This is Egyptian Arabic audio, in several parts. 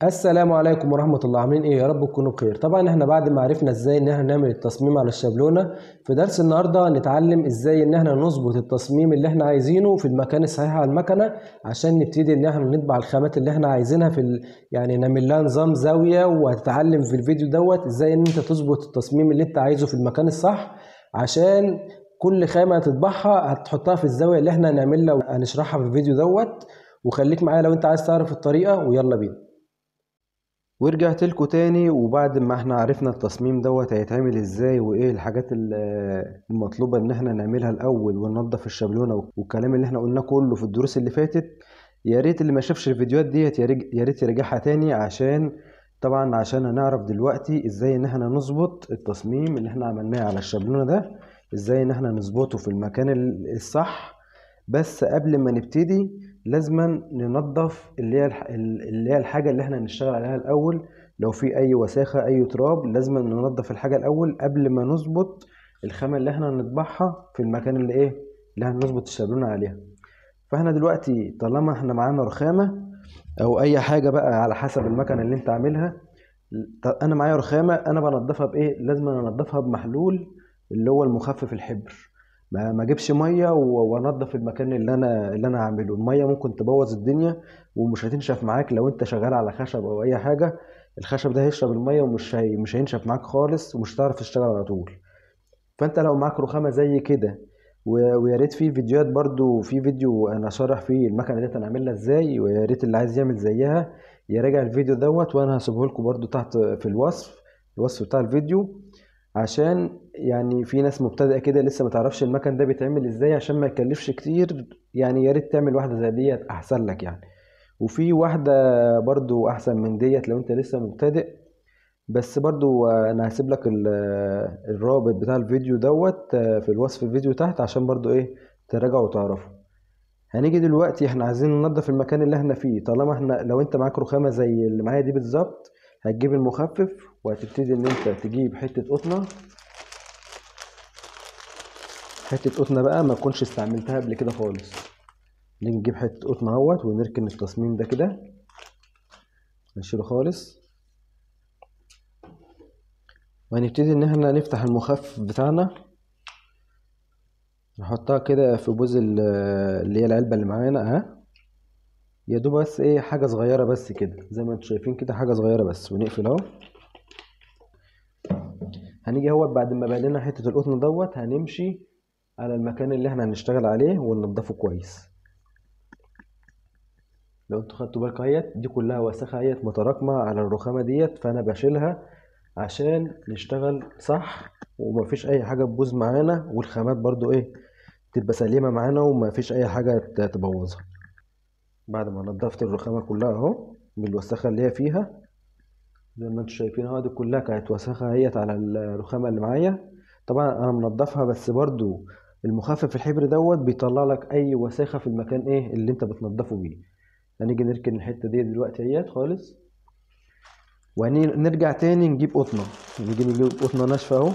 السلام عليكم ورحمة الله عاملين ايه يا رب تكونوا بخير طبعا احنا بعد ما عرفنا ازاي ان احنا نعمل التصميم على الشابلونة في درس النهاردة هنتعلم ازاي ان احنا نظبط التصميم اللي احنا عايزينه في المكان الصحيح على المكنة عشان نبتدي ان احنا نطبع الخامات اللي احنا عايزينها في ال... يعني نعمل لها نظام زاوية وهتتعلم في الفيديو دوت ازاي ان انت تظبط التصميم اللي انت عايزه في المكان الصح عشان كل خامة هتطبعها هتحطها في الزاوية اللي احنا هنعملها وهنشرحها في الفيديو دوت وخليك معايا لو انت عايز تعرف الطريقة ويلا بينا ورجعت لكم تاني وبعد ما احنا عرفنا التصميم دوت هيتعمل ازاي وايه الحاجات المطلوبة ان احنا نعملها الاول وننضف الشابلونة والكلام اللي احنا قلناه كله في الدروس اللي فاتت يا ريت اللي ما شافش الفيديوهات ديت يا ريت يرجعها تاني عشان طبعا عشان هنعرف دلوقتي ازاي ان احنا نظبط التصميم اللي احنا عملناه على الشابلونة ده ازاي ان احنا نظبطه في المكان الصح بس قبل ما نبتدي لازما ننظف اللي هي اللي هي الحاجه اللي احنا هنشتغل عليها الاول لو في اي وساخه اي تراب لازما ننظف الحاجه الاول قبل ما نظبط الخامه اللي احنا هنطبعها في المكان اللي ايه اللي هنظبط الشابلونه عليها فاحنا دلوقتي طالما احنا معانا رخامه او اي حاجه بقى على حسب المكنه اللي انت عاملها انا معايا رخامه انا بنضفها بايه لازم انضفها بمحلول اللي هو المخفف الحبر ما ما اجيبش ميه وانضف المكان اللي انا اللي انا هعمله الميه ممكن تبوظ الدنيا ومش هتنشف معاك لو انت شغال على خشب او اي حاجه الخشب ده هيشرب الميه ومش هي مش هينشف معاك خالص ومش هتعرف تشتغل على طول فانت لو معاك رخامه زي كده ويا ريت في فيديوهات برضو في فيديو انا شارح فيه المكنه ديت انا عاملها ازاي ويا ريت اللي عايز يعمل زيها يراجع الفيديو دوت وانا هسيبه لكم برضو تحت في الوصف الوصف بتاع الفيديو عشان يعني في ناس مبتدئه كده لسه ما تعرفش المكن ده بيتعمل ازاي عشان ما يكلفش كتير يعني يا ريت تعمل واحده زي ديت احسن لك يعني وفي واحده برضو احسن من ديت لو انت لسه مبتدئ بس برضو انا هسيب لك الرابط بتاع الفيديو دوت في الوصف الفيديو تحت عشان برضو ايه تراجعوا وتعرفوا هنيجي دلوقتي احنا عايزين ننضف المكان اللي احنا فيه طالما احنا لو انت معاك رخامه زي اللي معايا دي بالظبط هتجيب المخفف وهتبتدي ان انت تجيب حته قطنه حته قطنه بقى ما تكونش استعملتها قبل كده خالص نيجي نجيب حته قطنه اهوت ونركن التصميم ده كده نشيله خالص وهنبتدي ان احنا نفتح المخفف بتاعنا نحطها كده في بوز اللي هي العلبه اللي معانا اهي يا دوب بس ايه حاجه صغيره بس كده زي ما انتم شايفين كده حاجه صغيره بس ونقفل اهو هنيجي اهوت بعد ما بقى لنا حته القطن دوت هنمشي على المكان اللي احنا هنشتغل عليه وننضفه كويس لو انتوا خدتوا بالكم اهيت دي كلها وسخه اهيت متراكمه على الرخامه ديت فانا بشيلها عشان نشتغل صح ومفيش اي حاجه تبوظ معانا والخامات برضو ايه تبقى سليمه معانا ومفيش اي حاجه تبوظها بعد ما نضفت الرخامة كلها اهو بالوسخة اللي هي فيها زي ما انتم شايفين اهو دي كلها كانت وسخة اهيت على الرخامة اللي معايا طبعا انا منضفها بس برضو المخفف الحبر دوت بيطلع لك اي وساخة في المكان ايه اللي انت بتنضفه بيه هنيجي نركن الحتة دي دلوقتي اهيت خالص وهنرجع تاني نجيب قطنة نيجي نجيب قطنة ناشفة اهو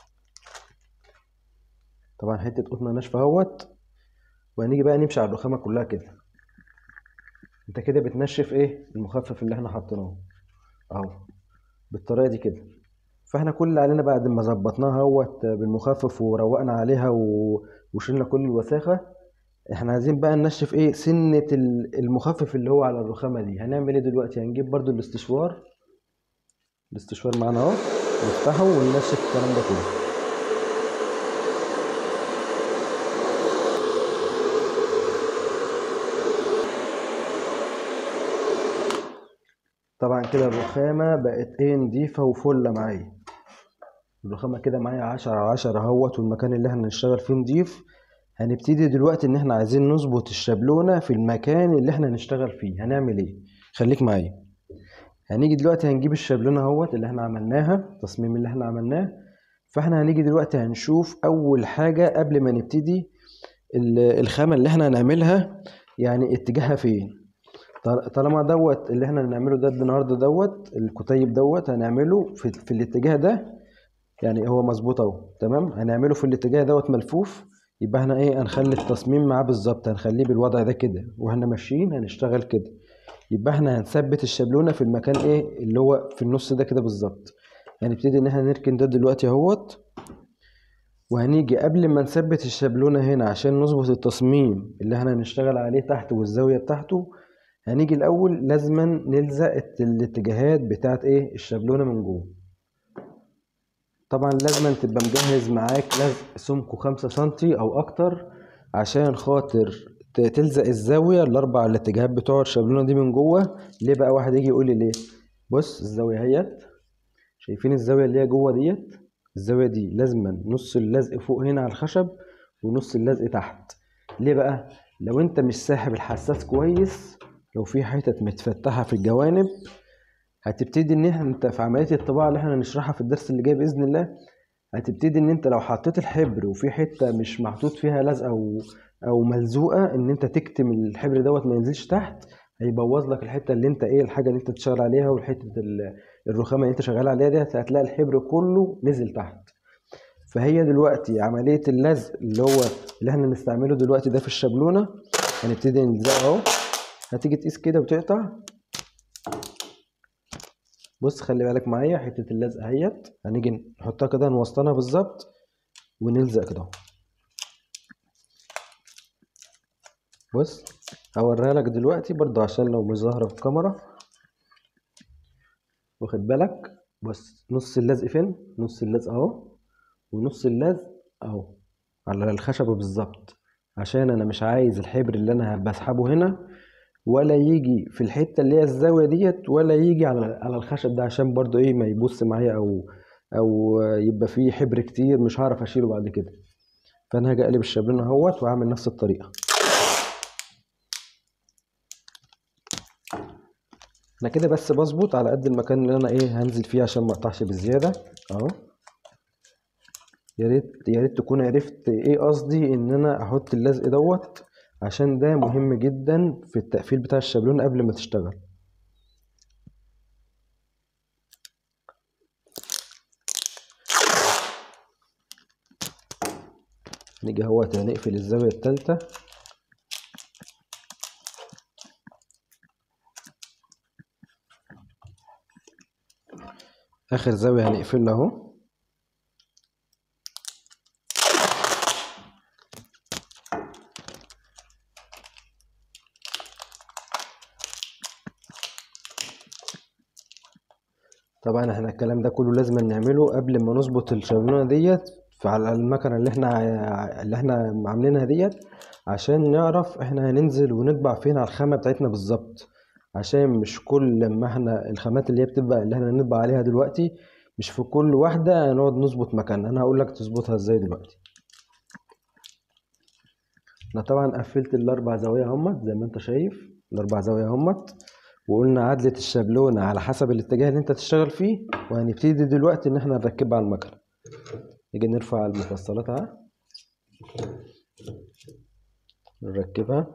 طبعا حتة قطنة ناشفة اهوت وهنيجي بقى نمشي على الرخامة كلها كده انت كده بتنشف ايه المخفف اللي احنا حاطينه اهو بالطريقه دي كده فاحنا كل اللي علينا بعد ما ظبطناها اهوت بالمخفف وروقنا عليها و... وشلنا كل الوساخه احنا عايزين بقى ننشف ايه سنه المخفف اللي هو على الرخامه دي هنعمل ايه دلوقتي هنجيب برضو الاستشوار الاستشوار معانا اهو نفتحه وننشف الكلام ده كله طبعا كده الرخامة بقت ايه نضيفة وفلة معايا الرخامة كده معايا عشرة على عشرة اهوت والمكان اللي احنا هنشتغل فيه نضيف هنبتدي دلوقتي ان احنا عايزين نظبط الشابلونة في المكان اللي احنا هنشتغل فيه هنعمل ايه خليك معايا هنيجي دلوقتي هنجيب الشابلونة اهوت اللي احنا عملناها التصميم اللي احنا عملناه فاحنا هنيجي دلوقتي هنشوف اول حاجة قبل ما نبتدي الخامة اللي احنا هنعملها يعني اتجاهها فين طالما دوت اللي احنا هنعمله ده النهارده دوت الكتيب دوت هنعمله في, في الاتجاه ده يعني هو مظبوط اهو تمام هنعمله في الاتجاه دوت ملفوف يبقى احنا ايه هنخلي التصميم معاه بالظبط هنخليه بالوضع ده كده واحنا ماشيين هنشتغل كده يبقى احنا هنثبت الشابلونه في المكان ايه اللي هو في النص ده كده بالظبط هنبتدي ان احنا نركن ده دلوقتي اهوت وهنيجي قبل ما نثبت الشابلونه هنا عشان نظبط التصميم اللي احنا هنشتغل عليه تحت والزاويه بتاعته هنيجي الاول لازما نلزق الاتجاهات بتاعت ايه الشابلونه من جوه طبعا لازما تبقى مجهز معاك لزق سمكه خمسة سنتي او اكتر عشان خاطر تلزق الزاويه الاربع الاتجاهات بتوع الشابلونه دي من جوه ليه بقى واحد يجي يقول لي ليه بص الزاويه اهيت شايفين الزاويه اللي هي جوه ديت الزاويه دي لازما نص اللزق فوق هنا على الخشب ونص اللزق تحت ليه بقى لو انت مش ساحب الحساس كويس لو في حتت متفتحه في الجوانب هتبتدي ان انت في عمليه الطباعه اللي احنا هنشرحها في الدرس اللي جاي باذن الله هتبتدي ان انت لو حطيت الحبر وفي حته مش محطوط فيها لزقه او او ملزوقه ان انت تكتم الحبر دوت ما ينزلش تحت هيبوظ لك الحته اللي انت ايه الحاجه اللي انت بتشتغل عليها والحته الرخامه اللي انت شغال عليها دي هتلاقي الحبر كله نزل تحت فهي دلوقتي عمليه اللزق اللي هو اللي احنا نستعمله دلوقتي ده في الشابلونه هنبتدي نلزقه اهو هتيجي تقيس كده وتقطع بص خلي بالك معايا حته اللزقه اهيت هنيجي نحطها كده نوسطنها بالظبط ونلزق كده بص هوريها لك دلوقتي برضه عشان لو مش ظاهره في الكاميرا واخد بالك بص نص اللزق فين نص اللزق اهو ونص اللزق اهو على الخشبه بالظبط عشان انا مش عايز الحبر اللي انا بسحبه هنا ولا يجي في الحته اللي هي الزاويه ديت ولا يجي على على الخشب ده عشان برضو ايه ما يبص معايا او او يبقى فيه حبر كتير مش هعرف اشيله بعد كده فانا هاجي اقلب الشابلون اهوت واعمل نفس الطريقه انا كده بس بظبط على قد المكان اللي انا ايه هنزل فيه عشان ما اقطعش بزياده اهو يا ريت يا ريت تكون عرفت ايه قصدي ان انا احط اللزق دوت عشان ده مهم جدا في التقفيل بتاع الشابلون قبل ما تشتغل نيجي اهوت هنقفل الزاوية التالتة اخر زاوية هنقفلها اهو طبعا احنا الكلام ده كله لازم نعمله قبل ما نظبط الشابلونه ديت على المكنه اللي احنا اللي احنا عاملينها ديت عشان نعرف احنا هننزل ونطبع فين على الخامه بتاعتنا بالظبط عشان مش كل ما احنا الخامات اللي هي بتبقى اللي احنا نطبع عليها دلوقتي مش في كل واحده هنقعد نظبط مكان انا هقول لك تظبطها ازاي دلوقتي انا طبعا قفلت الاربع زوايا همت زي ما انت شايف الاربع زوايا همت وقلنا عدلة الشابلونة على حسب الاتجاه اللي انت تشتغل فيه وهنبتدي دلوقتي ان احنا نركبها على المكنة نيجي نرفع المفصلات اهي نركبها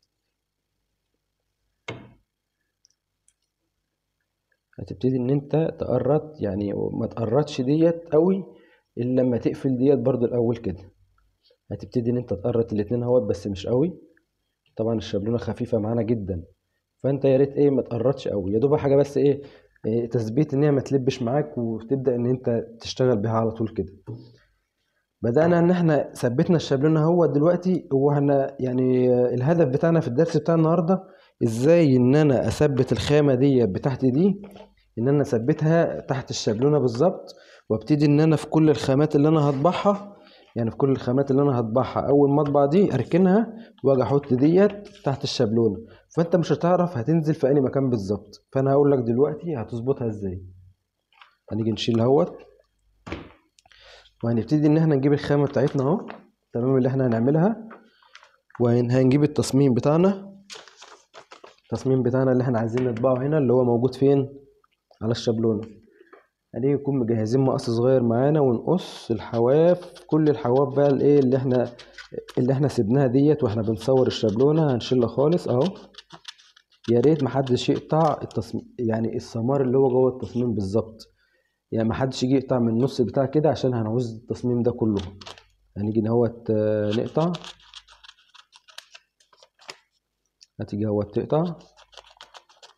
هتبتدي ان انت تقرط يعني ما تقرطش ديت قوي الا لما تقفل ديت برضو الاول كده هتبتدي ان انت تقرط الاتنين اهوت بس مش قوي طبعا الشابلونه خفيفه معانا جدا فانت يا ريت ايه ما تقرطش قوي يا دوب حاجه بس ايه, إيه تثبيت ان هي ما تلبش معاك وتبدا ان انت تشتغل بيها على طول كده بدأنا إن إحنا ثبتنا الشابلونة هو دلوقتي هو إحنا يعني الهدف بتاعنا في الدرس بتاع النهاردة إزاي إن أنا أثبت الخامة دي بتاعتي دي إن أنا أثبتها تحت الشابلونة بالظبط وابتدي إن أنا في كل الخامات اللي أنا هطبعها يعني في كل الخامات اللي أنا هطبعها أول ما أطبع دي أركنها وأجي أحط ديت تحت الشابلونة فأنت مش هتعرف هتنزل في أي مكان بالظبط فأنا هقول لك دلوقتي هتظبطها إزاي هنيجي نشيل اهوت وهنبتدي ان احنا نجيب الخامة بتاعتنا اهو تمام اللي احنا هنعملها وهنجيب التصميم بتاعنا التصميم بتاعنا اللي احنا عايزين نطبعه هنا اللي هو موجود فين على الشابلونة هنيجي نكون مجهزين مقص صغير معانا ونقص الحواف كل الحواف بقى الايه اللي احنا اللي احنا سيبناها ديت واحنا بنصور الشابلونة هنشيلها خالص اهو يا ريت محدش يقطع التصميم يعني السمار اللي هو جوه التصميم بالظبط يعني ما حدش يجي يقطع من النص بتاع كده عشان هنعوز التصميم ده كله هنيجي نهوت نقطع هتيجي اهوت تقطع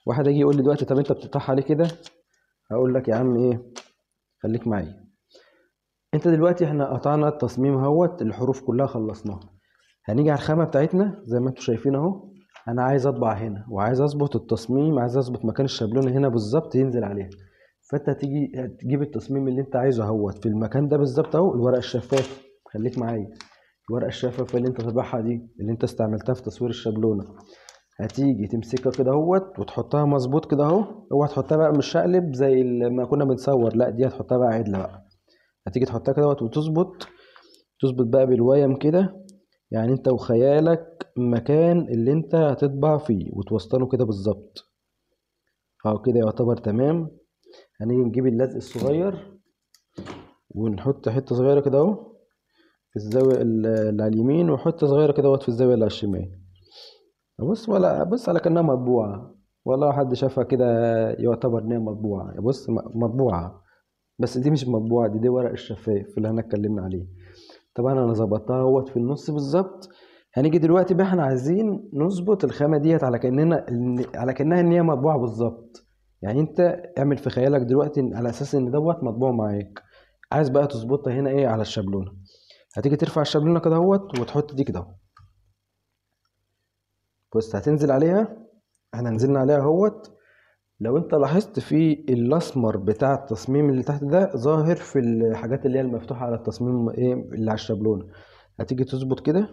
واحد يجي يقول لي دلوقتي طب انت بتقطعها ليه كده هقول لك يا عم ايه خليك معايا انت دلوقتي احنا قطعنا التصميم اهوت الحروف كلها خلصناها هنيجي على الخامه بتاعتنا زي ما انتم شايفين اهو انا عايز اطبع هنا وعايز اظبط التصميم عايز اظبط مكان الشابلونه هنا بالظبط ينزل عليها فانت هتيجي هتجيب التصميم اللي انت عايزه اهوت في المكان ده بالظبط اهو الورقه الشفافه خليك معايا الورقه الشفافه اللي انت طبعها دي اللي انت استعملتها في تصوير الشابلونه هتيجي تمسكها كده اهوت وتحطها مظبوط كده اهو اوعى تحطها بقى مش شقلب زي ما كنا بنصور لا دي هتحطها بقى عدله بقى هتيجي تحطها كده اهوت وتظبط تظبط بقى بالويم كده يعني انت وخيالك المكان اللي انت هتطبع فيه وتوصله كده بالظبط اهو كده يعتبر تمام هنيجي نجيب اللزق الصغير ونحط حته صغيره كده اهو في الزاويه اللي على اليمين وحته صغيره كده اهوت في الزاويه اللي على الشمال بص ولا بص على كأنها مطبوعة ولا حد شافها كده يعتبر إن هي مطبوعة بص م- مطبوعة بس دي مش مطبوعة دي دي ورق الشفاف اللي احنا اتكلمنا عليه طبعا أنا ظبطتها اهوت في النص بالظبط هنيجي دلوقتي بقى احنا عايزين نظبط الخامة ديت على كأننا إن- على كأنها إن هي مطبوعة بالظبط يعني أنت اعمل في خيالك دلوقتي على أساس إن دوت مطبوع معاك عايز بقى تظبطها هنا إيه على الشابلونة هتيجي ترفع الشابلونة كده اهوت وتحط دي كده اهو بص هتنزل عليها احنا نزلنا عليها اهوت لو انت لاحظت في الاسمر بتاع التصميم اللي تحت ده ظاهر في الحاجات اللي هي المفتوحه على التصميم ايه اللي على الشابلونه هتيجي تظبط كده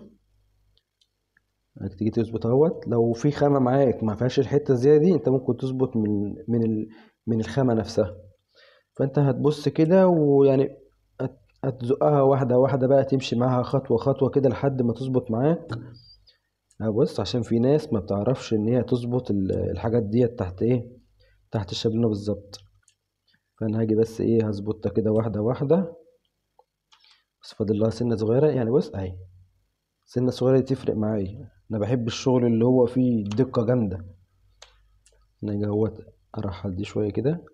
هتيجي تظبط اهوت لو في خامه معاك ما فيهاش الحته الزياده دي انت ممكن تظبط من من ال من الخامه نفسها فانت هتبص كده ويعني هت- هتزقها واحده واحده بقى تمشي معاها خطوه خطوه كده لحد ما تظبط معاك اه بص عشان في ناس ما بتعرفش ان هي تظبط ال- الحاجات ديت تحت ايه تحت الشابلونه بالظبط فانا هاجي بس ايه هظبطها كده واحده واحده بس فاضل لها سنه صغيره يعني بص اهي سنه صغيره دي تفرق معايا انا بحب الشغل اللي هو فيه دقه جامده انا اجي اهوت ارحل دي شويه كده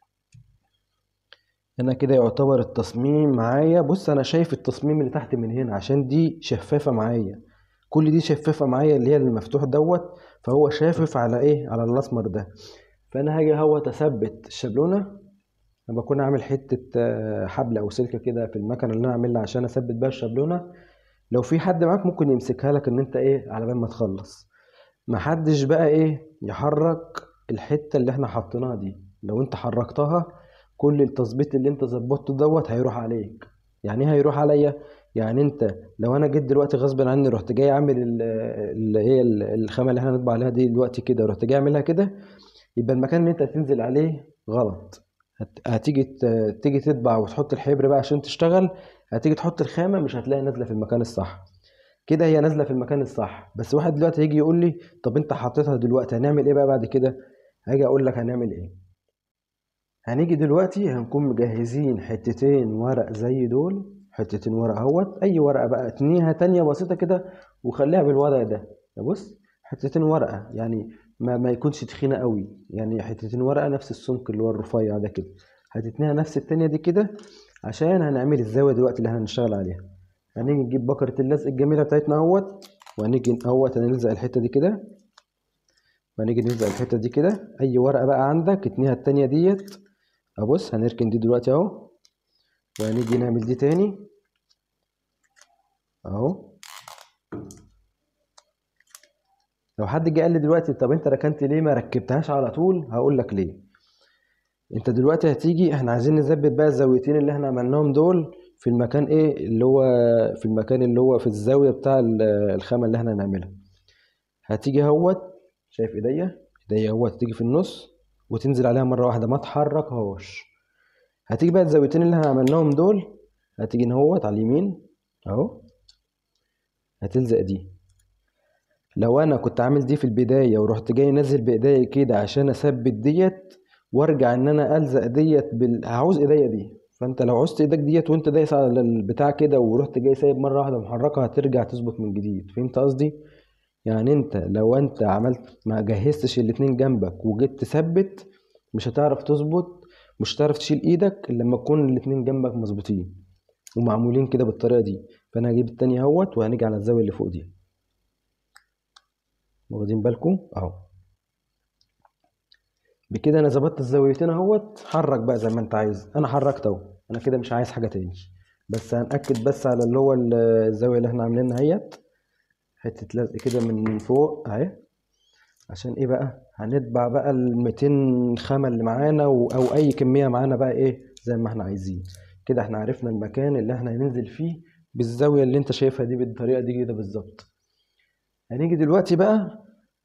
انا كده يعتبر التصميم معايا بص انا شايف التصميم اللي تحت من هنا عشان دي شفافه معايا كل دي شفافه معايا اللي هي المفتوح دوت فهو شافف على ايه على الاسمر ده فانا هاجي اهوت اثبت الشابلونه انا بكون عامل حته آه، حبل او سلكه كده في المكنه اللي انا عاملها عشان اثبت بيها الشابلونه لو في حد معاك ممكن يمسكها لك ان انت ايه على بال ما تخلص محدش بقى ايه يحرك الحته اللي احنا حاطينها دي لو انت حركتها كل التظبيط اللي انت ظبطته دوت هيروح عليك يعني ايه هيروح عليا يعني انت لو انا جيت دلوقتي غصب عني رحت جاي عامل ال- اللي هي ال- الخامه اللي احنا هنطبع عليها دي دلوقتي كده رحت جاي اعملها كده يبقى المكان اللي انت هتنزل عليه غلط هت- هتيجي ت- تيجي تطبع وتحط الحبر بقى عشان تشتغل هتيجي تحط الخامه مش هتلاقي نازله في المكان الصح كده هي نازله في المكان الصح بس واحد دلوقتي هيجي يقول لي طب انت حطيتها دلوقتي هنعمل ايه بقى بعد كده هاجي اقول لك هنعمل ايه هنيجي دلوقتي هنكون مجهزين حتتين ورق زي دول حتتين ورق اهوت اي ورقه بقى اتنيها تانية بسيطه كده وخليها بالورق ده بص حتتين ورقه يعني ما, ما يكونش تخينه قوي يعني حتتين ورقه نفس السمك اللي هو الرفيع ده كده هتتنيها نفس التانية دي كده عشان هنعمل الزاويه دلوقتي اللي هنشتغل عليها هنيجي نجيب بكرة اللزق الجميلة بتاعتنا اهوت وهنيجي اهوت هنلزق الحتة دي كده وهنيجي نلزق الحتة دي كده أي ورقة بقى عندك اتنيها التانية ديت أبص هنركن دي دلوقتي أهو وهنيجي نعمل دي تاني أهو لو حد جه قال لي دلوقتي طب أنت ركنت ليه ما ركبتهاش على طول هقول لك ليه أنت دلوقتي هتيجي إحنا عايزين نثبت بقى الزاويتين اللي إحنا عملناهم دول في المكان إيه اللي هو في المكان اللي هو في الزاوية بتاع ال- الخامة اللي إحنا هنعملها هتيجي اهوت شايف ايديا ايديا اهوت تيجي في النص وتنزل عليها مره واحده ما تحركهاش هتيجي بقى الزاويتين اللي احنا عملناهم دول هتيجي اهوت على اليمين اهو هتلزق دي لو انا كنت عامل دي في البدايه ورحت جاي نازل بايديا كده عشان اثبت ديت وارجع ان انا الزق ديت بال... هعوز ايديا دي فانت لو عوزت ايدك ديت وانت دايس على البتاع كده ورحت جاي سايب مره واحده محركه هترجع تظبط من جديد فهمت قصدي يعني انت لو انت عملت ما جهزتش الاتنين جنبك وجيت تثبت مش هتعرف تظبط مش هتعرف تشيل ايدك الا لما تكون الاتنين جنبك مظبوطين ومعمولين كده بالطريقه دي فانا هجيب التاني اهوت وهنيجي على الزاويه اللي فوق دي واخدين بالكم اهو بكده انا ظبطت الزاويتين اهوت حرك بقى زي ما انت عايز انا حركت اهو انا كده مش عايز حاجه تاني بس هنأكد بس على اللي هو ال- الزاويه اللي احنا عاملينها اهيت حته لزق كده من فوق اهي عشان ايه بقى هنطبع بقى ال 200 خامه اللي معانا و- او اي كميه معانا بقى ايه زي ما احنا عايزين كده احنا عرفنا المكان اللي احنا هننزل فيه بالزاويه اللي انت شايفها دي بالطريقه دي كده بالظبط هنيجي دلوقتي بقى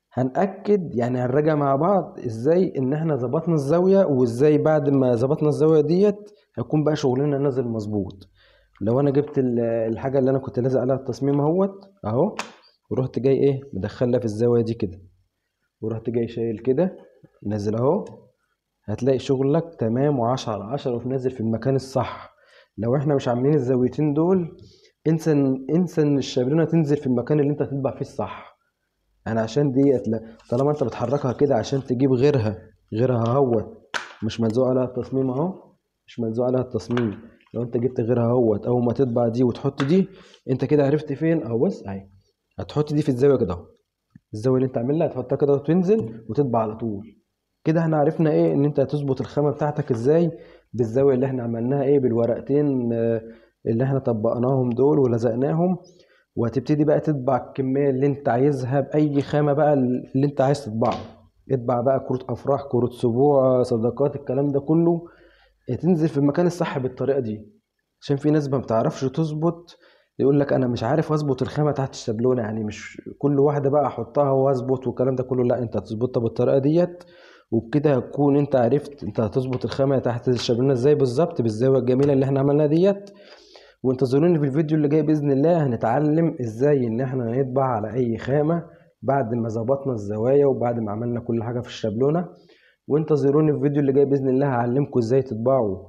هنأكد يعني هنراجع مع بعض ازاي ان احنا ظبطنا الزاوية وازاي بعد ما ظبطنا الزاوية ديت هيكون بقى شغلنا نازل مظبوط لو انا جبت ال- الحاجة اللي انا كنت لازق عليها التصميم اهوت اهو ورحت جاي ايه مدخلها في الزاوية دي كده ورحت جاي شايل كده نازل اهو هتلاقي شغلك تمام وعشرة على عشرة وفي نازل في المكان الصح لو احنا مش عاملين الزاويتين دول انسى إن- انسى ان الشابلونة تنزل في المكان اللي انت هتطبع فيه الصح انا عشان ديت لا طالما انت بتحركها كده عشان تجيب غيرها غيرها اهوت مش ملزوق عليها التصميم اهو مش ملزوق عليها التصميم لو انت جبت غيرها اهوت اول ما تطبع دي وتحط دي انت كده عرفت فين اهو بص اهي هتحط دي في الزاويه كده اهو الزاويه اللي انت عاملها هتحطها كده وتنزل وتطبع على طول كده احنا عرفنا ايه ان انت هتظبط الخامه بتاعتك ازاي بالزاويه اللي احنا عملناها ايه بالورقتين آه، اللي احنا طبقناهم دول ولزقناهم وهتبتدي بقى تطبع الكمية اللي انت عايزها بأي خامة بقى اللي انت عايز تطبعه اطبع بقى كروت أفراح كروت سبوع صداقات الكلام ده كله تنزل في المكان الصح بالطريقة دي عشان في ناس ما بتعرفش تظبط يقول لك انا مش عارف اظبط الخامة تحت الشابلونة يعني مش كل واحدة بقى احطها واظبط والكلام ده كله لا انت هتظبطها بالطريقة ديت وبكده هتكون انت عرفت انت هتظبط الخامة تحت الشابلونة ازاي بالظبط بالزاوية الجميلة اللي احنا عملناها ديت وانتظروني في الفيديو اللي جاي بإذن الله هنتعلم ازاي ان احنا نطبع على اي خامة بعد ما ظبطنا الزوايا وبعد ما عملنا كل حاجة في الشابلونة وانتظروني في الفيديو اللي جاي بإذن الله هعلمكم ازاي تطبعوا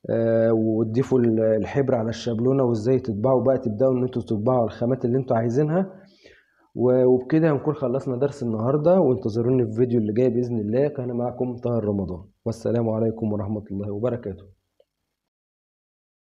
آه وتضيفوا ال- الحبر على الشابلونة وازاي تطبعوا بقى تبدأوا ان انتوا تطبعوا الخامات اللي انتوا عايزينها و- وبكده هنكون خلصنا درس النهاردة وانتظروني في الفيديو اللي جاي بإذن الله كان معكم طاهر رمضان والسلام عليكم ورحمة الله وبركاته